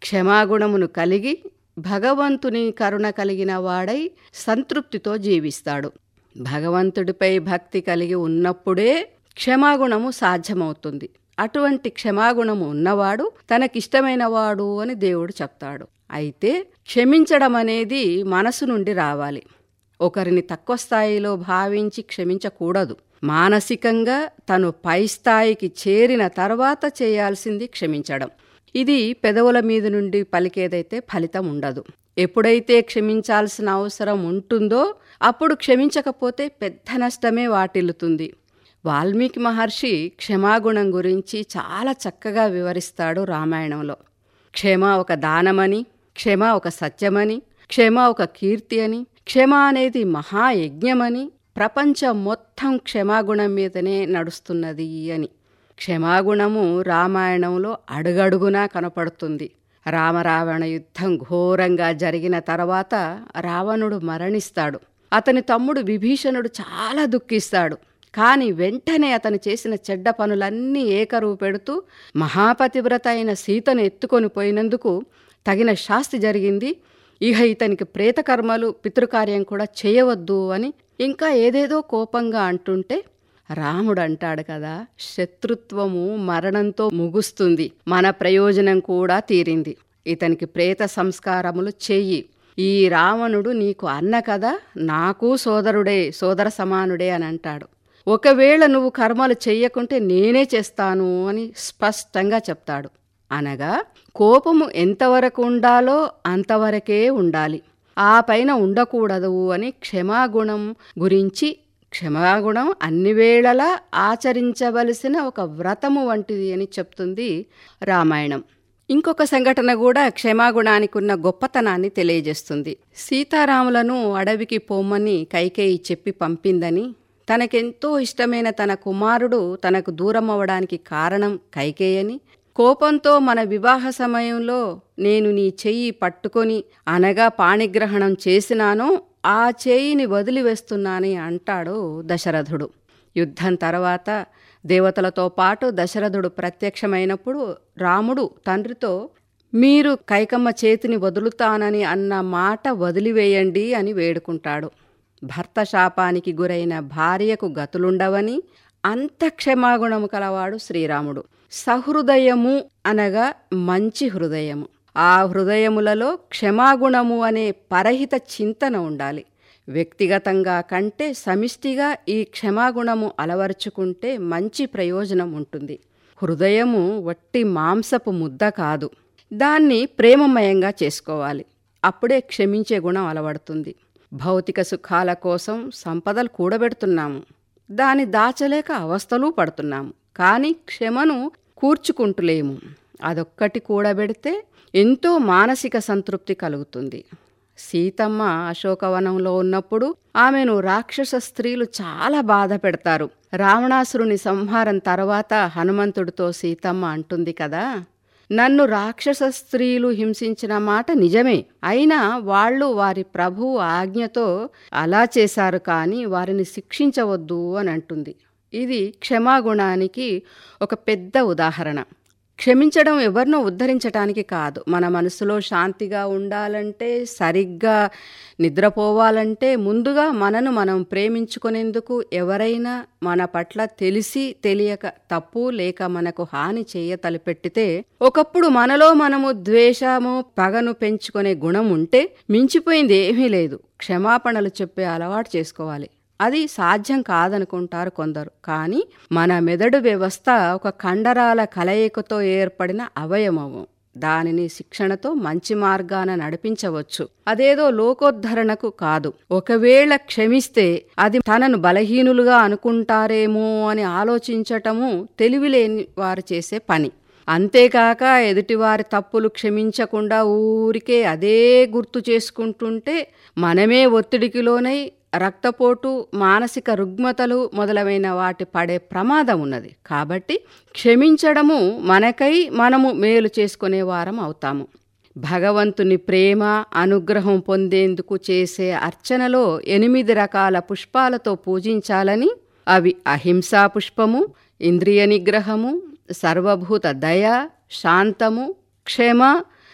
క్షమాగుణమును కలిగి భగవంతుని కరుణ కలిగిన వాడై సంతృప్తితో జీవిస్తాడు భగవంతుడిపై భక్తి కలిగి ఉన్నప్పుడే క్షమాగుణము సాధ్యమవుతుంది అటువంటి క్షమాగుణము ఉన్నవాడు తనకిష్టమైన వాడు అని దేవుడు చెప్తాడు అయితే క్షమించడం అనేది మనసు నుండి రావాలి ఒకరిని తక్కువ స్థాయిలో భావించి క్షమించకూడదు మానసికంగా తను పై స్థాయికి చేరిన తర్వాత చేయాల్సింది క్షమించడం ఇది పెదవుల మీద నుండి పలికేదైతే ఫలితం ఉండదు ఎప్పుడైతే క్షమించాల్సిన అవసరం ఉంటుందో అప్పుడు క్షమించకపోతే పెద్ద నష్టమే వాటిల్లుతుంది వాల్మీకి మహర్షి క్షమాగుణం గురించి చాలా చక్కగా వివరిస్తాడు రామాయణంలో క్షమ ఒక దానమని క్షమ ఒక సత్యమని క్షమ ఒక కీర్తి అని క్షమ అనేది మహాయజ్ఞమని ప్రపంచం మొత్తం క్షమాగుణం మీదనే నడుస్తున్నది అని క్షమాగుణము రామాయణంలో అడుగడుగునా కనపడుతుంది రామరావణ యుద్ధం ఘోరంగా జరిగిన తర్వాత రావణుడు మరణిస్తాడు అతని తమ్ముడు విభీషణుడు చాలా దుఃఖిస్తాడు కాని వెంటనే అతను చేసిన చెడ్డ పనులన్నీ ఏకరువు పెడుతూ మహాపతివ్రత అయిన సీతను ఎత్తుకొని పోయినందుకు తగిన శాస్తి జరిగింది ఇహ ఇతనికి ప్రేతకర్మలు పితృకార్యం కూడా చేయవద్దు అని ఇంకా ఏదేదో కోపంగా అంటుంటే రాముడు అంటాడు కదా శత్రుత్వము మరణంతో ముగుస్తుంది మన ప్రయోజనం కూడా తీరింది ఇతనికి ప్రేత సంస్కారములు చెయ్యి ఈ రావణుడు నీకు అన్న కదా నాకు సోదరుడే సోదర సమానుడే అని అంటాడు ఒకవేళ నువ్వు కర్మలు చెయ్యకుంటే నేనే చేస్తాను అని స్పష్టంగా చెప్తాడు అనగా కోపము ఎంతవరకు ఉండాలో అంతవరకే ఉండాలి ఆ పైన ఉండకూడదు అని క్షమాగుణం గురించి క్షమాగుణం అన్ని వేళలా ఆచరించవలసిన ఒక వ్రతము వంటిది అని చెప్తుంది రామాయణం ఇంకొక సంఘటన కూడా క్షమాగుణానికి ఉన్న గొప్పతనాన్ని తెలియజేస్తుంది సీతారాములను అడవికి పొమ్మని కైకేయి చెప్పి పంపిందని తనకెంతో ఇష్టమైన తన కుమారుడు తనకు దూరం అవ్వడానికి కారణం కైకేయని కోపంతో మన వివాహ సమయంలో నేను నీ చెయ్యి పట్టుకొని అనగా పాణిగ్రహణం చేసినానో ఆ చేయిని వదిలివేస్తున్నానని అంటాడు దశరథుడు యుద్ధం తర్వాత దేవతలతో పాటు దశరథుడు ప్రత్యక్షమైనప్పుడు రాముడు తండ్రితో మీరు కైకమ్మ చేతిని వదులుతానని అన్న మాట వదిలివేయండి అని వేడుకుంటాడు భర్త శాపానికి గురైన భార్యకు గతులుండవని అంత క్షమాగుణము కలవాడు శ్రీరాముడు సహృదయము అనగా మంచి హృదయము ఆ హృదయములలో క్షమాగుణము అనే పరహిత చింతన ఉండాలి వ్యక్తిగతంగా కంటే సమిష్టిగా ఈ క్షమాగుణము అలవరుచుకుంటే మంచి ప్రయోజనం ఉంటుంది హృదయము వట్టి మాంసపు ముద్ద కాదు దాన్ని ప్రేమమయంగా చేసుకోవాలి అప్పుడే క్షమించే గుణం అలవడుతుంది భౌతిక సుఖాల కోసం సంపదలు కూడబెడుతున్నాము దాన్ని దాచలేక అవస్థలు పడుతున్నాము కానీ క్షమను కూర్చుకుంటులేము అదొక్కటి కూడబెడితే ఎంతో మానసిక సంతృప్తి కలుగుతుంది సీతమ్మ అశోకవనంలో ఉన్నప్పుడు ఆమెను రాక్షస స్త్రీలు చాలా బాధ పెడతారు రావణాసురుని సంహారం తర్వాత హనుమంతుడితో సీతమ్మ అంటుంది కదా నన్ను రాక్షస స్త్రీలు హింసించిన మాట నిజమే అయినా వాళ్ళు వారి ప్రభువు ఆజ్ఞతో అలా చేశారు కానీ వారిని శిక్షించవద్దు అని అంటుంది ఇది క్షమాగుణానికి ఒక పెద్ద ఉదాహరణ క్షమించడం ఎవరినో ఉద్ధరించటానికి కాదు మన మనసులో శాంతిగా ఉండాలంటే సరిగ్గా నిద్రపోవాలంటే ముందుగా మనను మనం ప్రేమించుకునేందుకు ఎవరైనా మన పట్ల తెలిసి తెలియక తప్పు లేక మనకు హాని చేయ తలపెట్టితే ఒకప్పుడు మనలో మనము ద్వేషము పగను పెంచుకునే గుణం ఉంటే మించిపోయింది ఏమీ లేదు క్షమాపణలు చెప్పే అలవాటు చేసుకోవాలి అది సాధ్యం కాదనుకుంటారు కొందరు కానీ మన మెదడు వ్యవస్థ ఒక కండరాల కలయికతో ఏర్పడిన అవయవము దానిని శిక్షణతో మంచి మార్గాన నడిపించవచ్చు అదేదో లోకోద్ధరణకు కాదు ఒకవేళ క్షమిస్తే అది తనను బలహీనులుగా అనుకుంటారేమో అని ఆలోచించటము తెలివిలేని వారు చేసే పని అంతేకాక ఎదుటివారి తప్పులు క్షమించకుండా ఊరికే అదే గుర్తు చేసుకుంటుంటే మనమే ఒత్తిడికి లోనై రక్తపోటు మానసిక రుగ్మతలు మొదలైన వాటి పడే ప్రమాదం ఉన్నది కాబట్టి క్షమించడము మనకై మనము మేలు చేసుకునే వారం అవుతాము భగవంతుని ప్రేమ అనుగ్రహం పొందేందుకు చేసే అర్చనలో ఎనిమిది రకాల పుష్పాలతో పూజించాలని అవి అహింసా పుష్పము ఇంద్రియ నిగ్రహము సర్వభూత దయ శాంతము క్షమ